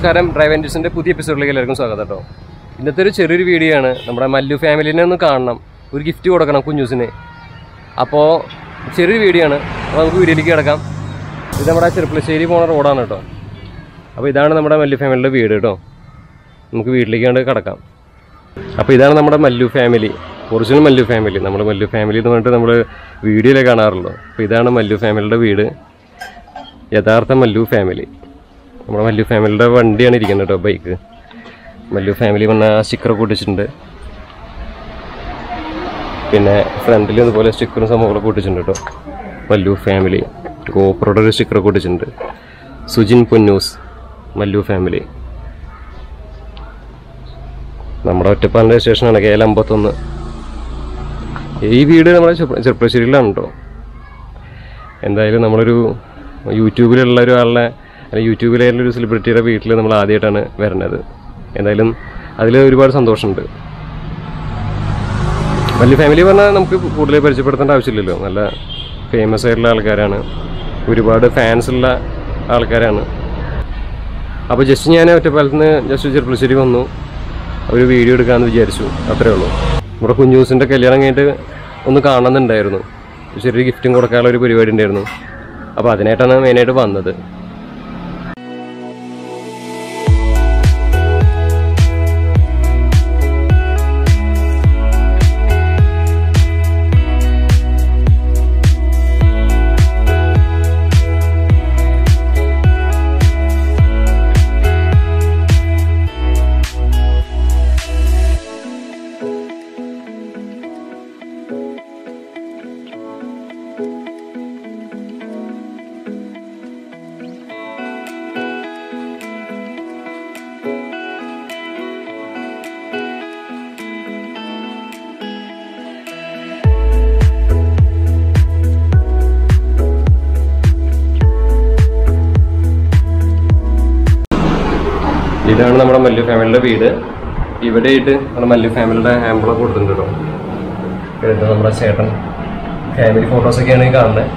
നമസ്കാരം ഡ്രൈവ് ആൻഡ്യൂസിൻ്റെ പുതിയ എപ്പിസോഡിലേക്ക് എല്ലാവർക്കും സ്വാഗതം കേട്ടോ ഇന്നത്തെ ഒരു ചെറിയൊരു വീഡിയോ ആണ് നമ്മുടെ മല്ലു ഫാമിലിനെ ഒന്ന് കാണണം ഒരു ഗിഫ്റ്റ് കൊടുക്കണം കുഞ്ഞൂസിന് അപ്പോൾ ചെറിയൊരു വീഡിയോ ആണ് അപ്പോൾ നമുക്ക് വീഡിയോയിലേക്ക് കിടക്കാം ഇത് നമ്മുടെ ചെറുപ്പളശ്ശേരി പോണ റോഡാണ് കേട്ടോ അപ്പോൾ ഇതാണ് നമ്മുടെ മല്ലു ഫാമിലിയുടെ വീട് കേട്ടോ നമുക്ക് വീട്ടിലേക്ക് കണ്ട് കിടക്കാം അപ്പോൾ ഇതാണ് നമ്മുടെ Mallu family original Mallu family നമ്മൾ മല്ലു ഫാമിലി എന്ന് പറഞ്ഞിട്ട് നമ്മൾ വീഡിയോയിലേ കാണാറുള്ളൂ അപ്പോൾ ഇതാണ് മല്ലു ഫാമിലിയുടെ വീട് യഥാർത്ഥ മല്ലു ഫാമിലി നമ്മുടെ മല്ലു ഫാമിലിയുടെ വണ്ടിയാണ് ഇരിക്കുന്നത് കേട്ടോ ബൈക്ക് മല്ലു ഫാമിലി പറഞ്ഞ സ്റ്റിക്കറൊക്കെ ഒട്ടിച്ചിട്ടുണ്ട് പിന്നെ ഫ്രണ്ടിൽ ഇതുപോലെ സ്റ്റിക്കറും സംഭവങ്ങളൊക്കെ ഒട്ടിച്ചിട്ടുണ്ട് കേട്ടോ മല്ലു ഫാമിലി ഗോപ്രോയുടെ ഒരു സ്റ്റിക്കറൊക്കെ ഒട്ടിച്ചിട്ടുണ്ട് സുജിൻ പൊന്നൂസ് മല്ലു ഫാമിലി നമ്മുടെ ഒറ്റപ്പാലിൻ്റെ സ്റ്റേഷനാണ് കെ എൽ അമ്പത്തൊന്ന് ഈ വീട് നമ്മുടെ ചെറുപ്പ- ചെറുപ്പശ്ശേരിയിലാണ് കേട്ടോ എന്തായാലും നമ്മളൊരു യൂട്യൂബിലുള്ള ഒരാളുടെ അല്ലെങ്കിൽ യൂട്യൂബിലെ ഒരു സെലിബ്രിറ്റിയുടെ വീട്ടിൽ നമ്മൾ ആദ്യമായിട്ടാണ് വരുന്നത് എന്തായാലും അതിൽ ഒരുപാട് സന്തോഷമുണ്ട് വലിയ ഫാമിലി പറഞ്ഞാൽ നമുക്ക് കൂടുതൽ പരിചയപ്പെടുത്തേണ്ട ആവശ്യമില്ലല്ലോ നല്ല ഫേമസ് ആയിട്ടുള്ള ആൾക്കാരാണ് ഒരുപാട് ഫാൻസ് ഉള്ള ആൾക്കാരാണ് അപ്പോൾ ജസ്റ്റ് ഞാൻ ഒറ്റപ്പാലത്ത് നിന്ന് ജസ്റ്റ് ചെറുപ്പശ്ശേരി വന്നു ഒരു വീഡിയോ എടുക്കാമെന്ന് വിചാരിച്ചു അത്രേ ഉള്ളൂ നമ്മുടെ കുഞ്ഞൂസിൻ്റെ കല്യാണം കഴിഞ്ഞിട്ട് ഒന്ന് കാണുന്നുണ്ടായിരുന്നു ചെറിയൊരു ഗിഫ്റ്റും കൊടുക്കാനുള്ള ഒരു പരിപാടി ഉണ്ടായിരുന്നു അപ്പോൾ അതിനായിട്ടാണ് മെയിനായിട്ട് വന്നത് ഇതാണ് നമ്മുടെ മല്ലു ഫാമിലിയുടെ വീട് ഇവിടെയായിട്ട് നമ്മുടെ മല്ലു ഫാമിലിയുടെ ആംബിളൊക്കെ കൊടുത്തിട്ടുണ്ട് കേട്ടോ ഇത് നമ്മുടെ ചേട്ടൻ ഫാമിലി ഫോട്ടോസൊക്കെയാണ് ഈ കാണുന്നത്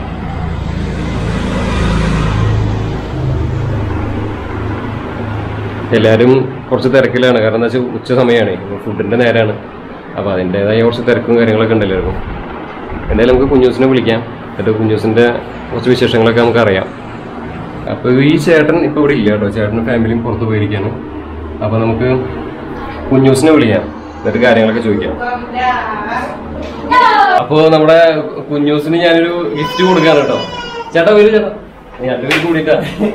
എല്ലാവരും കുറച്ച് തിരക്കിലാണ് കാരണം എന്താ വെച്ചാൽ ഉച്ച സമയമാണ് ഫുഡിൻ്റെ നേരമാണ് അപ്പോൾ അതിൻ്റെതായ കുറച്ച് തിരക്കും കാര്യങ്ങളൊക്കെ ഉണ്ടല്ലായിരുന്നു എന്തായാലും നമുക്ക് കുഞ്ഞൂസിനെ വിളിക്കാം എന്നിട്ട് കുഞ്ഞൂസിൻ്റെ കുറച്ച് വിശേഷങ്ങളൊക്കെ നമുക്ക് അറിയാം അപ്പോൾ ഈ ചേട്ടൻ ഇപ്പോൾ ഇവിടെ ഇല്ല കേട്ടോ ചേട്ടനും ഫാമിലിയും പുറത്ത് പോയിരിക്കുകയാണ് അപ്പോൾ നമുക്ക് കുഞ്ഞൂസിനെ വിളിക്കാം എന്നിട്ട് കാര്യങ്ങളൊക്കെ ചോദിക്കാം അപ്പോൾ നമ്മുടെ കുഞ്ഞൂസിന് ഞാനൊരു ഗിഫ്റ്റ് കൊടുക്കാണ് കേട്ടോ ചേട്ടാ വരൂ ചേട്ടാ രണ്ടുപേരും കൂടിയിട്ടാ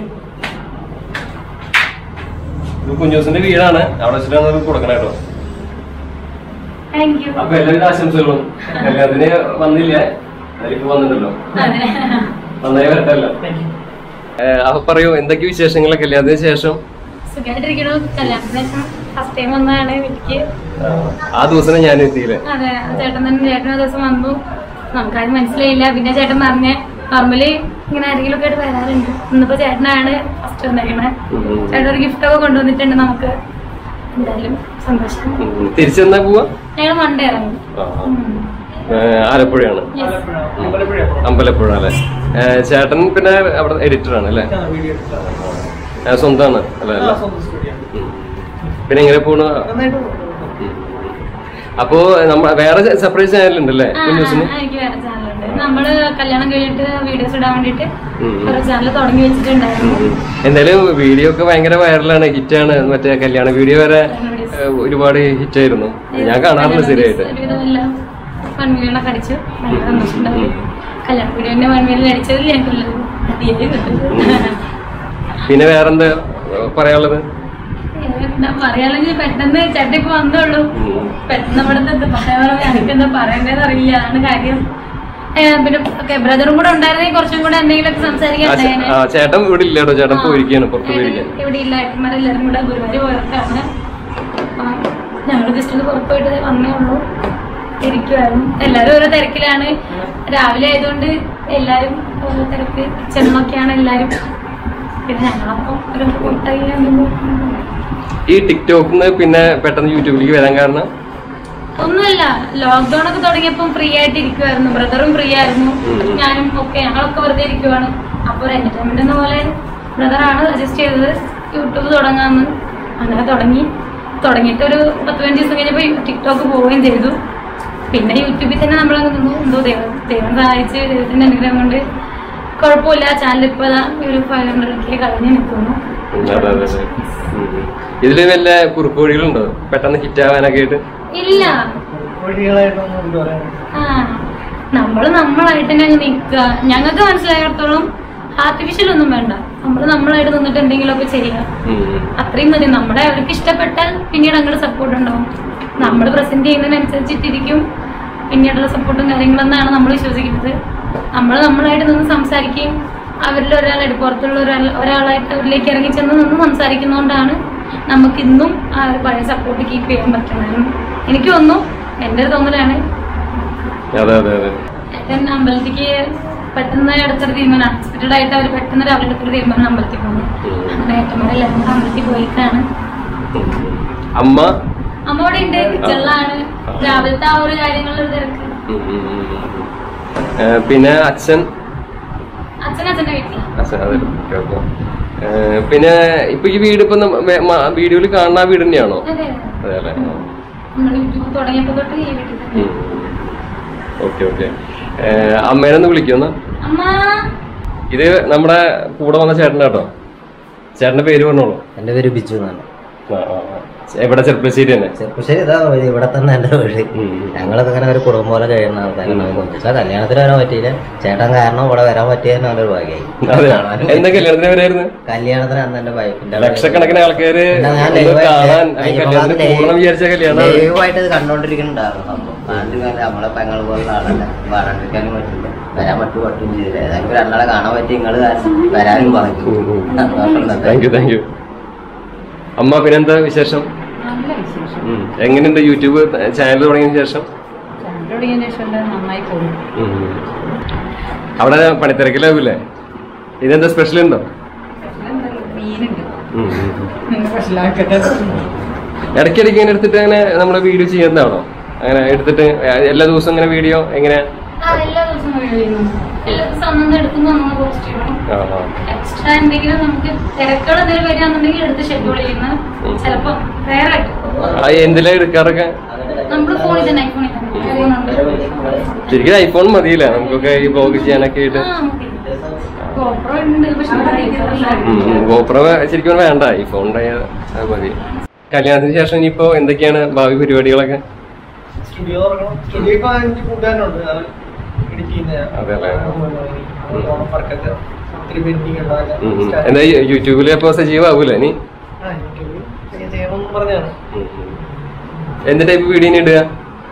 ഇത് കുഞ്ഞൂസിന്റെ വീടാണ് അവിടെ വെച്ചിട്ടാണ് നമുക്ക് കൊടുക്കണം കേട്ടോ താങ്ക് യു അപ്പൊ എല്ലാവിധ ആശംസകളും കല്യാണത്തിന് വന്നില്ല അതിലിപ്പോ വന്നിട്ടല്ലോ നന്നായി വരട്ടല്ലോ അപ്പൊ പറയൂ എന്തൊക്കെ വിശേഷങ്ങളെ കല്യാണത്തിന് ശേഷം സുഖമായിട്ടിരിക്കണു കല്യാണത്തിന് ശേഷം ഫസ്റ്റ് ടൈം വന്നതാണ് വീട്ടിക്ക് ആ, ആ ദിവസം ഞാൻ എത്തിയില്ലേ അതെ ചേട്ടൻ തന്നെ ചേട്ടൻ ഒരു ദിവസം വന്നു നമുക്കാരും മനസ്സിലായില്ല പിന്നെ ചേട്ടൻ പറഞ്ഞ നോർമലി ഇങ്ങനെ ആരെങ്കിലും ഒക്കെ ആയിട്ട് വരാറുണ്ട് ഇന്നിപ്പോ ചേട്ടനാണ് ഫസ്റ്റ് വന്നേക്കണേ ഉം. ചേട്ടൻ ഒരു ഗിഫ്റ്റ് ഒക്കെ കൊണ്ടുവന്നിട്ടുണ്ട് നമുക്ക് എന്തായാലും സന്തോഷം ഉം. തിരിച്ചെന്നാ പോവാ ഞങ്ങൾ മണ്ടേ ഇറങ്ങും ആ, ആ. ഏ, ആലപ്പുഴയാണ് അമ്പലപ്പുഴ അല്ലേ ഏ, ചേട്ടൻ പിന്നെ അവിടെ എഡിറ്ററാണ് അല്ലേ ഏ, സ്വന്തമാണ് അല്ലേ അല്ലേ ഉം. പിന്നെ എങ്ങനെ പോണു അപ്പോ നമ്മ വേറെ സെപ്പറേറ്റ് ചാനൽ ഉണ്ടല്ലേ ആ, ന്യൂസിന് ആ, എനിക്ക് വേറെ ചാനലുണ്ട് നമ്മള് കല്യാണം കഴിഞ്ഞിട്ട് വീഡിയോസ് ഇടാൻ വേണ്ടിട്ട് ഉം. ഒരു ചാനൽ തുടങ്ങി വെച്ചിട്ടുണ്ടായിരുന്നു എന്തായാലും വീഡിയോ ഒക്കെ ഭയങ്കര വൈറലാണ് ഹിറ്റാണ് മറ്റേ കല്യാണ വീഡിയോ വരെ ഏ, ഒരുപാട് ഹിറ്റായിരുന്നു ഞാൻ കാണാറുണ്ട് സ്ഥിരമായിട്ട് ഒരുവിധമെല്ലാം വൺ മില്യൺ ഒക്കെ അടിച്ചു ഭയങ്കര സന്തോഷമുണ്ടായി കല്യാണ വീഡിയോന്റെ വൺ മില്യൺ അടിച്ചതിൽ ഞങ്ങൾക്ക് പിന്നെ വേറെന്താ ഏ, പറയാനുള്ളത് എന്താ പറയാല്ലെങ്കിൽ പെട്ടെന്ന് ചേട്ടൻ ഇപ്പൊ വന്നുള്ളൂ ഉം. പെട്ടെന്ന് ഇവിടുത്തെ എന്താ പറയാ ഞങ്ങൾക്ക് എന്താ പറയേണ്ടതെന്ന് അറിയില്ല അതാണ് കാര്യം ഏ, പിന്നെ ബ്രദറും കൂടെ ഉണ്ടായിരുന്നെങ്കിൽ കുറച്ചും കൂടെ എന്തെങ്കിലുമൊക്കെ സംസാരിക്കാൻ ആ, ചേ- ഉണ്ടായേനെ. ആ, ചേട്ടൻ ഇവിടെ ഇല്ല കേട്ടോ ചേട്ടൻ പോയിരിക്കാണ് പുറത്ത് പോയിരിക്കാൻ ഏട്ടൻ ഇവിടെ ഇല്ല ഏട്ടന്മാരെല്ലാരും കൂടെ ഗുരുവായൂർ പോയവർക്കാണ് ഞങ്ങൾ ജസ്റ്റ് ഒന്ന് പുറത്ത് പോയിട്ട് ദേ വന്നേ ഉള്ളൂ ഇരിക്കുവായിരുന്നു എല്ലാരും ഓരോ തിരക്കിലാണ് രാവിലെ ആയതുകൊണ്ട് എല്ലാരും ഓരോ തിരക്ക് ചെന്നൊക്കെയാണ് എല്ലാരും പിന്നെ ഞങ്ങളപ്പം ഒരു കൂട്ടായി ഈ ടിക്ടോക്കിന്ന് പിന്നെ പെട്ടെന്ന് യൂട്യൂബിലേക്ക് വരാൻ കാരണം ഒന്നുമില്ല ലോക്ക്ഡൌൺ ഒക്കെ തുടങ്ങിയപ്പം ഫ്രീ ആയിട്ട് ഇരിക്കുവായിരുന്നു ബ്രദറും ഫ്രീ ആയിരുന്നു ഞാനും ഒക്കെ ഞങ്ങളൊക്കെ വെറുതെ ഇരിക്കുവാണ് അപ്പൊ ഒരു എന്റർടൈൻമെന്റ് എന്ന പോലെ ബ്രദറാണ് സജസ്റ്റ് ചെയ്തത് യൂട്യൂബ് തുടങ്ങാന്ന് അങ്ങനെ തുടങ്ങി തുടങ്ങിയിട്ട് ഒരു പത്ത് പതിനഞ്ച് ദിവസം കഴിഞ്ഞപ്പോൾ ടിക്ടോക്ക് പോവുകയും ചെയ്തു പിന്നെ യൂട്യൂബിൽ തന്നെ നമ്മൾ നിന്നു എന്തോ ദൈവം ദൈവം സഹായിച്ച് ദൈവത്തിന്റെ അനുഗ്രഹം കൊണ്ട് കുഴപ്പമില്ല ചാനൽ ഇപ്പോൾ ഒരു ഫൈവ് ഹൺഡ്രഡ് കെ കഴിഞ്ഞ് നിൽക്കുന്നു ഉം, അതെ അതെ അതെ ഉം, ഉം. ഇതില് വല്ല കുറുക്കുവഴികളുണ്ടോ പെട്ടെന്ന് ഹിറ്റ് ആവാനൊക്കെ ആയിട്ട് ഇല്ല വഴികളായിട്ടൊന്നും എന്ത് പറയാൻ ആ നമ്മള് നമ്മളായിട്ട് തന്നെ അങ്ങ് നിൽക്കുക ഞങ്ങൾക്ക് മനസ്സിലായിടത്തോളം ആർട്ടിഫിഷ്യൽ ഒന്നും വേണ്ട നമ്മള് നമ്മളായിട്ട് നിന്നിട്ട് എന്തെങ്കിലുമൊക്കെ ചെയ്യാം ഉം, ഉം. അത്രയും മതി നമ്മളെ അവർക്ക് ഇഷ്ടപ്പെട്ടാൽ പിന്നീട് അങ്ങോട്ട് സപ്പോർട്ട് ഉണ്ടാവും നമ്മൾ പ്രസന്റ് ചെയ്യുന്നതിനനുസരിച്ചിട്ടിരിക്കും പിന്നീടുള്ള സപ്പോർട്ടും കാര്യങ്ങളെന്നാണ് നമ്മൾ വിശ്വസിക്കുന്നത് നമ്മൾ നമ്മളായിട്ട് നിന്ന് സംസാരിക്കുകയും അവരിൽ ഒരാളായിട്ട് പുറത്തുള്ള ഒരാൾ ഒരാളായിട്ട് അവരിലേക്ക് ഇറങ്ങി ചെന്ന് നിന്ന് സംസാരിക്കുന്നതുകൊണ്ടാണ് നമുക്ക് ഇന്നും ആ ഒരു പഴയ സപ്പോർട്ട് കീപ്പ് ചെയ്യാൻ പറ്റുന്നത് എനിക്ക് തോന്നുന്നു എൻ്റെ ഒരു തോന്നലാണ് അതെ അതെ അതെ ഏട്ടൻ അമ്പലത്തിക്ക് പെട്ടെന്ന് അടുത്തൊരു തീരുമാനം അൺഎക്സ്പെക്റ്റഡ് ആയിട്ട് അവർ പെട്ടെന്ന് രാവിലെ എടുത്തൊരു തീരുമാനം അമ്പലത്തിൽ പോകുന്നു അങ്ങനെ ഏട്ടന്മാരെല്ലാവരും കൂടെ അമ്പലത്തിൽ പോയിട്ടാണ് ഉം. അമ്മ അമ്മ ഇവിടെ ഉണ്ട് കിച്ചണിലാണ് രാവിലത്തെ ആ ഒരു കാര്യങ്ങളിൽ തിരക്ക് ഉം, ഉം, ഉം, ഉം. ഏ, പിന്നെ അച്ഛൻ അച്ഛൻ അച്ഛന്റെ വീട്ടിലാണ് അച്ഛൻ അതെ ഓക്കെ ഓക്കെ ഏ, പിന്നെ ഇപ്പൊ ഈ വീട് ഇപ്പൊ വീഡിയോയിൽ കാണുന്ന ആ വീട് തന്നെയാണോ അതെ അതെ അല്ലേ നമ്മൾ യൂട്യൂബ് തുടങ്ങിയപ്പോ തൊട്ട് ഈ വീട്ടിൽ തന്നെ ഓക്കെ ഓക്കെ അമ്മേനെ ഒന്ന് വിളിക്കുമെന്ന് അമ്മ ഇത് നമ്മുടെ കൂടെ വന്ന ചേട്ടൻ കേട്ടോ ചേട്ടന്റെ പേര് പറഞ്ഞോളൂ എന്റെ പേര് ബിജു എന്നാണ് ആ, ആ, ആ. എവിടെ ചെറുപ്പശ്ശേരി തന്നെ ചെറുപ്പശ്ശേരി ഇതാ വഴി, ഇവിടെ തന്നെ എന്റെ വീട് ഉം, ഉം. ഞങ്ങളൊക്കെ ഇങ്ങനെ ഒരു കുടുംബം പോലെ കഴിയുന്ന ആൾക്കാരാണ് കൊഞ്ചിച്ച കല്യാണത്തിന് വരാൻ പറ്റിയില്ല ചേട്ടൻ കാരണം ഇവിടെ വരാൻ പറ്റിയതിന് നല്ലൊരു ഭാഗ്യമായി അതെ കാണാനും എന്താ കല്യാണത്തിന് വരായിരുന്നു കല്യാണത്തിന് അന്ന് എന്റെ വൈഫിന്റെ ലക്ഷക്കണക്കിന് ആൾക്കാര് പിന്നെ ഞാൻ ഒന്ന് live ആയിട്ട് കാണാൻ live ഈ കല്യാണത്തിന് live- കൂടണം വിചാരിച്ച കല്യാണം live ആയിട്ട് ഇത് കണ്ടോണ്ടിരിക്കുന്നുണ്ടായിരുന്നു സംഭവം ആദ്യം കാലം നമ്മളെ പെങ്ങൾ പോലുള്ള ആളല്ല പാടാണ്ടിരിക്കാനും പറ്റില്ല വരാൻ പറ്റു പറ്റും ചെയ്തില്ല ഏതായാലും രണ്ടാളെ കാണാൻ പറ്റി നിങ്ങൾ വരാനും പറഞ്ഞു ഉം, ഉം. സന്തോഷമുണ്ട്. താങ്ക് യു താങ്ക് യു അമ്മ പിന്നെന്താ വിശേഷം നല്ല വിശേഷം ഉം. എങ്ങനെയുണ്ട് യൂട്യൂബ് ചാനൽ തുടങ്ങിയതിന് ശേഷം ചാനൽ തുടങ്ങിയതിന് ശേഷം എല്ലാം നന്നായി പോകുന്നു ഉം. അവിടെ പണിത്തിരക്കിലാവൂലേ ഇതെന്താ സ്പെഷ്യൽ ഉണ്ടോ മീനുണ്ട് ഉം, ഉം, ഉം. സ്പെഷ്യലാക്കട്ടെ ഇടയ്ക്കിടയ്ക്ക് ഇങ്ങനെ എടുത്തിട്ട് അങ്ങനെ നമ്മുടെ വീഡിയോ ചെയ്യുന്നതാണോ അങ്ങനെ എടുത്തിട്ട് എല്ലാ ദിവസവും ഇങ്ങനെ വീഡിയോ എങ്ങനെ ആ എല്ലാ ദിവസവും വീഡിയോ ചെയ്യുന്നു എല്ലാ ദിവസവും അന്നു എടുക്കുന്നു അന്നു പോസ്റ്റ് ചെയ്യണം ആ, ആ. എക്സ്ട്രാ എന്തെങ്കിലും നമുക്ക് തിരക്കുകൾ എന്തെങ്കിലും വരികയാണെന്നുണ്ടെങ്കിൽ എടുത്ത് ഷെഡ്യൂൾ ചെയ്യുന്ന ചിലപ്പോ വേറെ ആയിട്ട് ആ, എന്തിലാ എടുക്കാറൊക്കെ നമ്മള് ഫോണിൽ തന്നെ ഐഫോണിൽ തന്നെ ഫോണുണ്ട് ശരിക്കും ഐഫോൺ മതിയില്ല നമുക്കൊക്കെ ഈ ബ്ലോഗ് ചെയ്യാനൊക്കെ ആയിട്ട് ആ മതി GoPro ഉണ്ട് പക്ഷെ ഗോപ്ര ശരിക്കും വേണ്ട ഐഫോൺ ഉണ്ടായാൽ അത് മതി കല്യാണത്തിന് ശേഷം ഇനിയിപ്പോ എന്തൊക്കെയാണ് ഭാവി പരിപാടികളൊക്കെ സ്റ്റുഡിയോ തുറക്കണം സ്റ്റുഡിയോ ഇപ്പൊ എനിക്ക് കൂട്ടുകാരനുണ്ട് അത് എഡിറ്റ് ചെയ്യുന്ന അതെല്ലേ? വർക്കൊക്കെ ഒത്തിരി പെൻഡിങ് ഉണ്ട് അതൊക്കെ ഉം, ഉം. start എന്താ യൂട്യൂബിൽ അപ്പൊ സജീവാവൂല ഇനി ആ, യൂട്യൂബിൽ ഒക്കെ ചെയ്യണമെന്ന് പറഞ്ഞാണ് ഉം, ഉം. എന്ത് ടൈപ്പ് വീഡിയോ ഇനി ഇടുക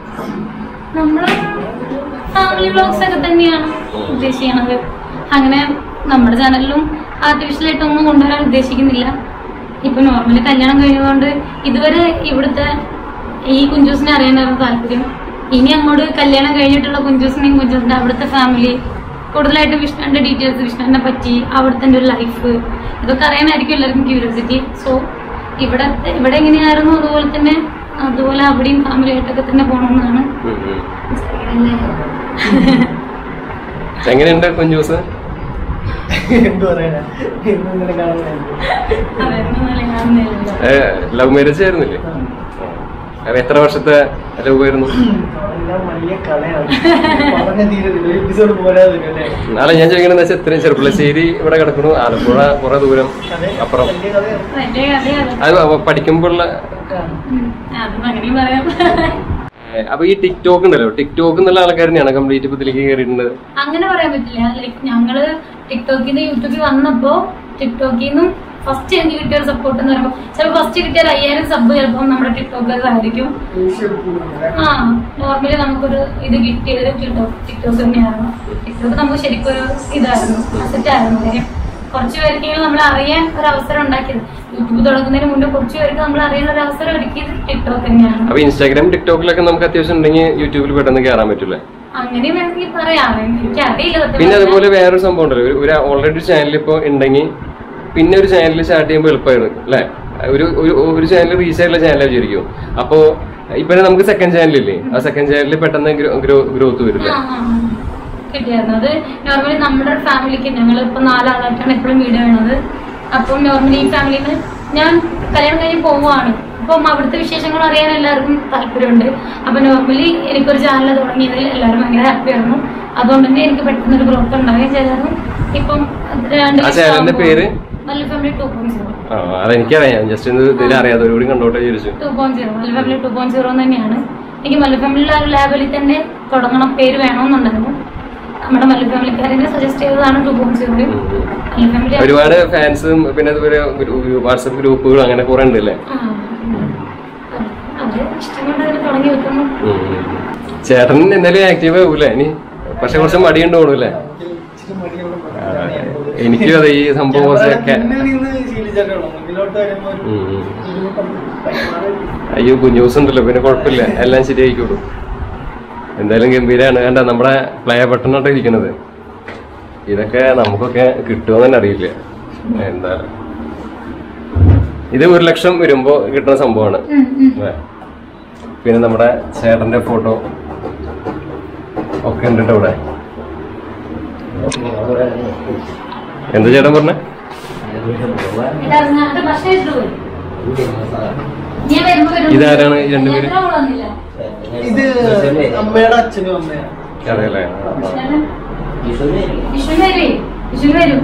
നമ്മള് ഫാമിലി വ്ളോഗ്സ് ഒക്കെ തന്നെയാണ് ഉദ്ദേശിക്കണത് അങ്ങനെ നമ്മുടെ ചാനലിലും ആർട്ടിഫിഷ്യൽ ആയിട്ട് ഒന്നും കൊണ്ടുവരാൻ ഉദ്ദേശിക്കുന്നില്ല ഇപ്പൊ നോർമലി കല്യാണം കഴിഞ്ഞതുകൊണ്ട് ഇതുവരെ ഇവിടുത്തെ ഈ കുഞ്ചൂസിനെ അറിയാനായിരുന്നു താല്പര്യം ഇനി അങ്ങോട്ട് കല്യാണം കഴിഞ്ഞിട്ടുള്ള കുഞ്ചൂസിനെയും കുഞ്ചൂസിന്റെ അവിടുത്തെ ഫാമിലി കൂടുതലായിട്ട് വിഷ്ണുവിന്റെ ഡീറ്റെയിൽസ് വിഷ്ണുവിനെ പറ്റി അവിടുത്തെ ഒരു ലൈഫ് ഇതൊക്കെ അറിയാനായിരിക്കും എല്ലാവർക്കും ക്യൂരിയോസിറ്റി സോ ഇവിടെ ഇവിടെ എങ്ങനെയായിരുന്നു അതുപോലെ തന്നെ അതുപോലെ അവിടെയും ഫാമിലി ആയിട്ടൊക്കെ തന്നെ പോകണമെന്നാണ് ഉം, ഉം. എങ്ങനെയുണ്ട് കുഞ്ചൂസ് എന്ത് പറയാനാ എന്നും ഇങ്ങനെ കാണുന്നില്ല അതൊന്നും നല്ല കാണുന്നില്ലല്ലോ ലവ് മാരേജ് ആയിരുന്നില്ലേ അത് എത്ര വർഷത്തെ ലവ് ആയിരുന്നു എല്ലാം വലിയ കഥയാണ് പറഞ്ഞ തീരത്തില്ല ഒരു എപ്പിസോഡ് പോരാതെ വരും അല്ലേ നാളെ ഞാൻ ചോദിക്കണെന്ന് വെച്ചാൽ ഇത്രയും ചെറുപ്പളശ്ശേരി ഇവിടെ കിടക്കണു ആലപ്പുഴ കുറെ ദൂരം കഥ അപ്പുറം വലിയ കഥയാണ് വലിയ കഥയാണ് അത് പഠിക്കുമ്പോഴുള്ള ഉം. അതും അങ്ങനെയും പറയാം ഏഹ് അപ്പൊ ഈ ടിക്ടോക്ക് ഉണ്ടല്ലോ ടിക്ടോക്ക് എന്നുള്ള ആൾക്കാർ തന്നെയാണ് കംപ്ലീറ്റ് ഇപ്പൊ ഇതിലേക്ക് കയറിയിട്ടുണ്ട് അങ്ങനെ പറയാൻ പറ്റില്ല ലൈക്ക് ഞങ്ങള് ടിക്ടോക്കിൽ നിന്ന് യൂട്യൂബിൽ വന്നപ്പോ ടിക്ടോക്കിൽ നിന്നും ഫസ്റ്റ് എനിക്ക് കിട്ടിയ ഒരു സപ്പോർട്ട് എന്ന് പറയുമ്പോൾ ചിലപ്പോൾ ഫസ്റ്റ് കിട്ടിയ ഒരു അയ്യായിരം സബ് ചിലപ്പോൾ നമ്മുടെ ടിക്ടോക്കർ ആയിരിക്കും ആ നോർമലി നമുക്കൊരു ഇത് കിട്ടിയത് ടിക്ടോക്ക് ടിക്ടോക്ക് തന്നെയായിരുന്നു ടിക്ടോക്ക് നമുക്ക് ശരിക്കും ഒരു ഇതായിരുന്നു അസറ്റ് ആയിരുന്നു കാര്യം കുറച്ച് പേർക്കെങ്കിലും നമ്മൾ അറിയാൻ ഒരു അവസരം ഉണ്ടാക്കിയത് യൂട്യൂബ് തുടങ്ങുന്നതിന് മുന്നേ കുറച്ച് പേർക്ക് നമ്മൾ അറിയാൻ ഒരു അവസരം ഒരുക്കിയത് ടിക്ടോക്ക് തന്നെയാണ് അപ്പൊ ഇൻസ്റ്റാഗ്രാം ടിക്ടോക്കിലൊക്കെ നമുക്ക് അത്യാവശ്യം ഉണ്ടെങ്കിൽ യൂട്യൂബിൽ പെട്ടെന്ന് കയറാൻ പറ്റൂലേ അങ്ങനെ വേണമെങ്കിൽ പറയാം എനിക്ക് അറിയില്ല സത്യം പിന്നെ പറഞ്ഞാൽ. അതുപോലെ വേറൊരു സംഭവം ഉണ്ടല്ലോ ഒരു- ഒരു ഓൾറെഡി ചാനൽ ഇപ്പൊ ഉണ്ടെങ്കിൽ പിന്നെ ഒരു ചാനൽ സ്റ്റാർട്ട് ചെയ്യുമ്പോൾ എളുപ്പമായിരുന്നു അല്ലെ ഒരു ഒരു ഒരു ചാനൽ റീച്ച് ആയിട്ടുള്ള ചാനൽ വിചാരിക്കും അപ്പോ ഇപ്പൊ നമുക്ക് സെക്കൻഡ് ചാനലില്ലേ ആ സെക്കൻഡ് ചാനലിൽ പെട്ടെന്ന് ഗ്രോത്ത് വരില്ലേ ആ, ആ, ആ. കിട്ടിയായിരുന്നു അത് നോർമലി നമ്മുടെ ഫാമിലിക്ക് ഞങ്ങൾ ഇപ്പൊ നാലാളായിട്ടാണ് എപ്പോഴും വീഡിയോ വേണത് അപ്പം നോർമലി ഈ ഫാമിലിയിൽ നിന്ന് ഞാൻ കല്യാണം കഴിഞ്ഞ് പോവുകയാണ് അപ്പം അവിടുത്തെ വിശേഷങ്ങൾ അറിയാൻ എല്ലാവർക്കും താല്പര്യമുണ്ട് അപ്പൊ നോർമലി എനിക്കൊരു ചാനൽ തുടങ്ങിയതിൽ എല്ലാവരും ഭയങ്കര ഹാപ്പിയായിരുന്നു അതുകൊണ്ട് തന്നെ എനിക്ക് പെട്ടെന്ന് ഒരു ഗ്രോത്ത് ഉണ്ടാവുകയും ചെയ്തായിരുന്നു ഇപ്പം രണ്ട് ആ ചാനലിന്റെ പേര് നല്ല ഫാമിലി ടു പോയിന്റ് സീറോ ആ അതെനിക്കറിയാം ജസ്റ്റ് ഇത് ഇതിൽ അറിയാതെ ഒരു കൂടി കണ്ടോട്ടെ ചോദിച്ചു two point zero Mallu family two point zero തന്നെയാണ് എനിക്ക് മല്ല ഫാമിലി ആ ഒരു ലാബിൽ തന്നെ തുടങ്ങണം പേര് വേണമെന്നുണ്ടായിരുന്നു നമ്മുടെ മല്ല ഫാമിലിക്കാരെ സജസ്റ്റ് ചെയ്തതാണ് two point zero Mallu family ഒരുപാട് ഫാൻസും പിന്നെ അതുപോലെ വാട്സപ്പ് ഗ്രൂപ്പുകളും അങ്ങനെ കുറെ ഉണ്ട് അല്ലേ ആ. അത് ഇഷ്ടം കൊണ്ട് അതിൽ തുടങ്ങി വെക്കുന്നു ഉം, ഉം. ചേട്ടൻ എന്തായാലും ആക്റ്റീവ് ആവൂലേ ഇനി പക്ഷെ കുറച്ച് മടിയുണ്ട് തോന്നൂല്ലേ ഇച്ചിരി മടിയുള്ള എനിക്കും അതെ ഈ സംഭവം കുറച്ചൊക്കെ മുന്നിൽ നിന്ന് ശീലിച്ചിട്ടുള്ളൂ മുന്നിലോട്ട് വരുമ്പോ ഒരു ഉം, ഉം. ബുദ്ധിമുട്ടുണ്ട്. ഭയങ്കര അയ്യോ കുഞ്ഞൂസ് ഉണ്ടല്ലോ പിന്നെ കുഴപ്പമില്ല എല്ലാം ശരിയായിക്കോളൂ എന്തായാലും ഗംഭീരമാണ് കണ്ട നമ്മുടെ പ്ലേ ബട്ടണോട്ട് ഇരിക്കുന്നത് ഇതൊക്കെ നമുക്കൊക്കെ കിട്ടുമെന്ന് തന്നെ അറിയില്ല എന്താ ഇത് ഒരു ലക്ഷം വരുമ്പോ കിട്ടുന്ന സംഭവമാണ് അതെ. പിന്നെ നമ്മുടെ ചേട്ടന്റെ ഫോട്ടോ ഒക്കെ ഉണ്ട് ട്ടോ ഇവിടെ എന്താ ചേട്ടൻ പറഞ്ഞേ ഇതറിഞ്ഞാട്ട് ഭക്ഷണം ഇട്ടു പോയി ഞാൻ വരുമ്പോ വരുമ്പോ ഇതാരാണ് ഈ രണ്ടുപേര്? എത്ര ആള് വന്നില്ല ഇത് അമ്മയുടെ അച്ഛനും അമ്മയാണ് അറിയാലേ ചേട്ടൻ വിഷു വരേ വിഷു വരും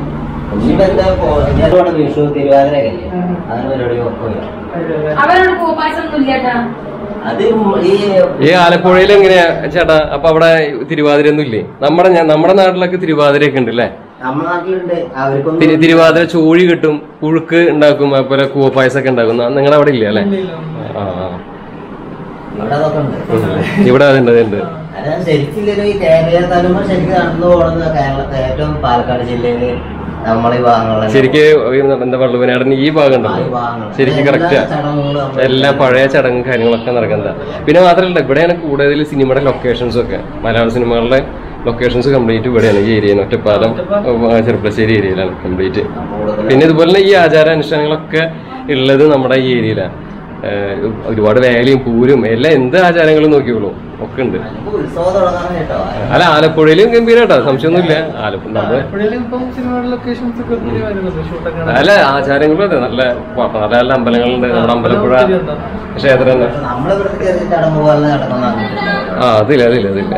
വിഷു തിരുവാതിരക്കല്ലേ അങ്ങനെ പരിപാടി പോയി അവരോട് കോപ്പായസം ഒന്നും ഇല്ലാട്ടാ അത് ഈ ഈ ആലപ്പുഴയിൽ എങ്ങനെയാ ചേട്ടാ അപ്പൊ അവിടെ തിരുവാതിര ഒന്നും ഇല്ലേ നമ്മുടെ ഞാൻ- നമ്മുടെ നാട്ടിലൊക്കെ തിരുവാതിരയൊക്കെ ഉണ്ട് അല്ലേ നമ്മുടെ നാട്ടിലുണ്ട് അവർക്കൊന്നും തിരു- തിരുവാതിര ചോഴി കിട്ടും പുഴുക്ക് ഉണ്ടാക്കും അതുപോലെ കൂവപ്പായസൊക്കെ ഉണ്ടാക്കും നിങ്ങളുടെ അവിടെ ഇല്ല അല്ലേ ആ ആ. ഇവിടെ അതൊക്കെ ഉണ്ട് ഇവിടെ അതുണ്ട് അതുണ്ട് അതായത് ശരിക്കുള്ളൊരു ഈ കേരളീയ തലമുറ ശരിക്കും നടന്നു പോകുന്നത് കേരളത്തെ ഏറ്റവും പാലക്കാട് ജില്ലയില് നമ്മളെ ഈ ഭാഗങ്ങളിൽ ശരിക്ക് ഈ എന്താ വള്ളുവനാടൻ ഈ ഭാഗം ഉണ്ടല്ലോ ശരിക്കും കറക്റ്റാ എല്ലാം പഴയ ചടങ്ങും കാര്യങ്ങളൊക്കെ നടക്കുന്നതാ പിന്നെ മാത്രമല്ല ഇവിടെയാണ് കൂടുതൽ സിനിമയുടെ ലൊക്കേഷൻസ് ഒക്കെ മലയാള സിനിമകളുടെ ലൊക്കേഷൻസ് കംപ്ലീറ്റ് ഇവിടെയാണ് ഈ ഏരിയയിൽ ഒറ്റപ്പാലം ഏഹ്, ചെറുപ്പശ്ശേരി ഏരിയയിലാണ് കംപ്ലീറ്റ് പിന്നെ ഇതുപോലെ തന്നെ ഈ ആചാര അനുഷ്ഠാനങ്ങളൊക്കെ ഉള്ളത് നമ്മുടെ ഈ ഏരിയയിലാണ് ഏഹ്, ഒരുപാട് വേലയും പൂരും എല്ലാം എന്ത് ആചാരങ്ങളും നോക്കിയോളൂ ഒക്കെ ഉണ്ട് ഉത്സവം തുടങ്ങാൻ കേട്ടോ അല്ല ആലപ്പുഴയിലും ഗംഭീരട്ടോ സംശയമൊന്നുമില്ല ആലപ്പുഴ നമ്മള് എപ്പോഴേലും ഇപ്പം സിനിമയുടെ ലൊക്കേഷൻസ് ഒക്കെ ഒത്തിരി വരുന്നുണ്ട് ഷൂട്ടൊക്കെ അല്ല ആചാരങ്ങളും അതെ നല്ല പ- നല്ല നല്ല അമ്പലങ്ങളുണ്ട് നമ്മുടെ അമ്പലപ്പുഴ ക്ഷേത്രം തന്നെ നമ്മളിവിടുത്തെ ചെറിയ ചടങ്ങ് പോലെ നടക്കുന്ന ആ അതില്ല അതില്ല അതില്ല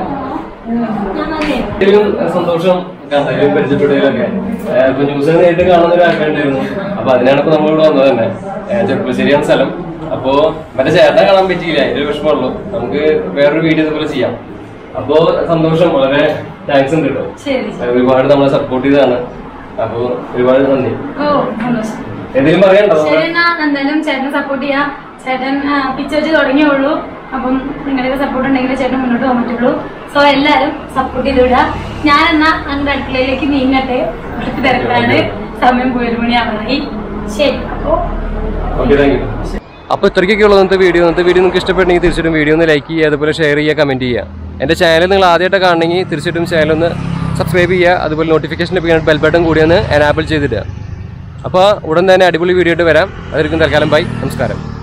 ഞാൻ വന്നേ ഇതിലും സന്തോഷം കണ്ടതിലും പരിചയപ്പെട്ടതിലൊക്കെ ഏഹ് ഇപ്പൊ ന്യൂസ് നേരിട്ട് കാണുന്ന ഒരു ആഗ്രഹമുണ്ടായിരുന്നു അപ്പൊ അതിനാണ് ഇപ്പൊ നമ്മളിവിടെ വന്നത് തന്നെ ഏഹ് ചെറുപ്പശ്ശേരിയാണ് സ്ഥലം അപ്പോ മറ്റേ ചേട്ടനെ കാണാൻ പറ്റിയില്ല അതിന്റെ ഒരു വിഷമമുള്ളൂ നമുക്ക് വേറൊരു വീഡിയോ ഇതുപോലെ ചെയ്യാം അപ്പോ സന്തോഷം വളരെ താങ്ക്സ് ഉണ്ട് കേട്ടോ ശരി ഏഹ് ഒരുപാട് നമ്മളെ സപ്പോർട്ട് ചെയ്തതാണ് അപ്പോ ഒരുപാട് നന്ദി ഓ സന്തോഷം എന്തെങ്കിലും പറയണ്ടോ ശരി എന്നാ എന്തായാലും ചേട്ടനെ സപ്പോർട്ട് ചെയ്യാം ചേട്ടൻ പിച്ച് വെച്ച് തുടങ്ങിയുള്ളൂ അപ്പം നിങ്ങളുടെ സപ്പോർട്ട് ഉണ്ടെങ്കിൽ ചേട്ടൻ മുന്നോട്ട് പോകാൻ പറ്റുള്ളൂ സോ എല്ലാരും സപ്പോർട്ട് ചെയ്ത് വിടുക ഞാൻ എന്നാ അങ്ങയുടെ അടുക്കളയിലേക്ക് നീങ്ങട്ടെ കുറച്ച് തിരക്കാണ് സമയം പോയി ഒരു മണിയാവാറായി ശരി അപ്പോ ഓക്കെ താങ്ക് യു അപ്പോൾ ഇത്രയ്ക്കൊക്കെ ഉള്ളത് ഇന്നത്തെ വീഡിയോ ഇന്നത്തെ വീഡിയോ നിങ്ങൾക്ക് ഇഷ്ടപ്പെട്ടെങ്കിൽ തീർച്ചയായിട്ടും വീഡിയോ ഒന്ന് ലൈക്ക് ചെയ്യുക അതുപോലെ ഷെയർ ചെയ്യുക കമൻറ്റ് ചെയ്യുക എൻ്റെ ചാനൽ നിങ്ങൾ ആദ്യമായിട്ട് കാണണമെങ്കിൽ തീർച്ചയായിട്ടും ചാനൽ ഒന്ന് സബ്സ്ക്രൈബ് ചെയ്യുക അതുപോലെ നോട്ടിഫിക്കേഷൻ ലഭിക്കാൻ ബെൽ ബട്ടൺ കൂടി ഒന്ന് എനാബിൾ ചെയ്തിടുക അപ്പോൾ ഉടൻ തന്നെ അടിപൊളി വീഡിയോ ആയിട്ട് വരാം അതായിരിക്കും തൽക്കാലം ബൈ നമസ്കാരം